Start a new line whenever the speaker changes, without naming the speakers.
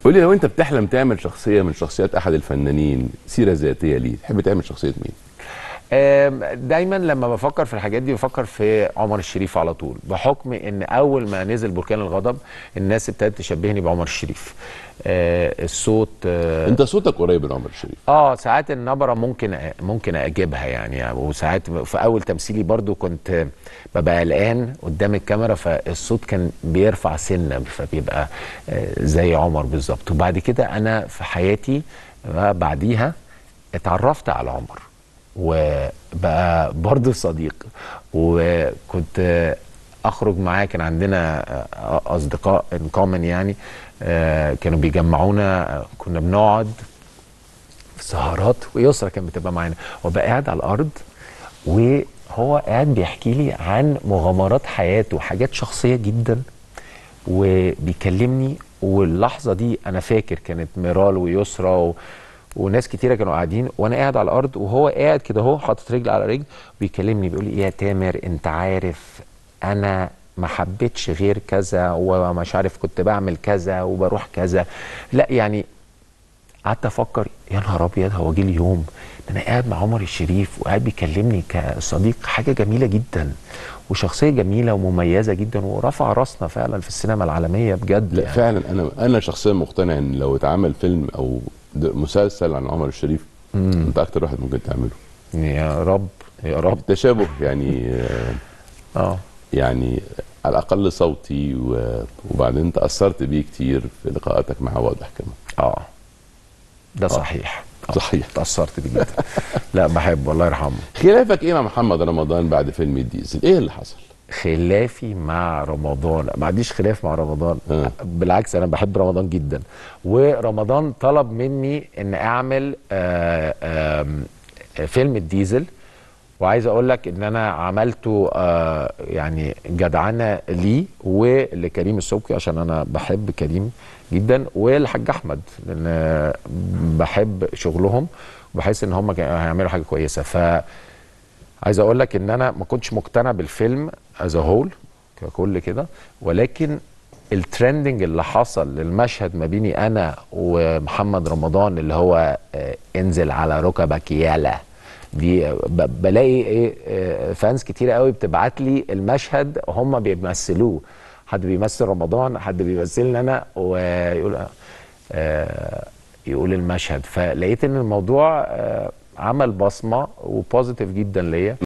قولي لو انت بتحلم تعمل شخصيه من شخصيات احد الفنانين سيره ذاتيه ليه تحب تعمل شخصيه مين
آم، دايما لما بفكر في الحاجات دي بفكر في عمر الشريف على طول بحكم ان اول ما نزل بركان الغضب الناس ابتدت تشبهني بعمر الشريف آه الصوت آه
انت صوتك قريب من عمر الشريف
اه ساعات النبره ممكن أ- ممكن اجيبها يعني وساعات في اول تمثيلي برضو كنت ببقى قلقان قدام الكاميرا فالصوت كان بيرفع سنه فبيبقى آه، زي عمر بالظبط وبعد كده انا في حياتي بقى بعديها اتعرفت على عمر وبقى برضو صديق وكنت اخرج معاه كان عندنا آه، اصدقاء ان كومن يعني آه، كانوا بيجمعونا آه، كنا بنقعد في سهرات ويسرا كانت بتبقى معانا وبقى قاعد على الارض وهو قاعد بيحكي لي عن مغامرات حياته حاجات شخصيه جدا وبيكلمني واللحظه دي انا فاكر كانت ميرال ويسرا و... وناس كتيره كانوا قاعدين وانا قاعد على الارض وهو قاعد كده اهو حاطط رجل على رجل بيكلمني بيقول لي يا تامر انت عارف انا ما حبيتش غير كذا ومش عارف كنت بعمل كذا وبروح كذا لا يعني قعدت افكر يا نهار ابيض هو جه اليوم ده انا قاعد مع عمر الشريف وقاعد بيكلمني كصديق حاجه جميله جدا وشخصيه جميله ومميزه جدا ورفع راسنا فعلا في السينما العالميه بجد
لا
يعني.
فعلا انا انا شخصيا مقتنع ان لو اتعمل فيلم او د- مسلسل عن عمر الشريف انت اكتر واحد ممكن تعمله
يا رب يا رب
التشابه يعني آه،
اه
يعني على الاقل صوتي و- وبعدين تاثرت بيه كتير في لقاءاتك مع واضح كمان
اه ده صحيح آه،
صحيح.
اتأثرت بيه جدا لا بحبه الله يرحمه
خلافك ايه مع محمد رمضان بعد فيلم الديزل ايه اللي حصل
خلافي مع رمضان ما عنديش خلاف مع رمضان
آه.
بالعكس انا بحب رمضان جدا ورمضان طلب مني ان اعمل آه، آم، فيلم الديزل وعايز اقول لك ان انا عملته آه، يعني جدعنه لي ولكريم السبكي عشان انا بحب كريم جدا والحاج احمد لان آه، بحب شغلهم وبحس ان هم كا- هيعملوا حاجه كويسه ف عايز اقول لك ان انا ما كنتش مقتنع بالفيلم از هول ككل كده ولكن الترندنج اللي حصل للمشهد ما بيني انا ومحمد رمضان اللي هو آه، انزل على ركبك يالا دي آه، ب- بلاقي ايه آه، فانس كتير قوي بتبعت لي المشهد هم بيمثلوه حد بيمثل رمضان حد بيمثلني انا ويقول آه، يقول المشهد فلقيت ان الموضوع آه، عمل بصمه وبوزيتيف جدا ليا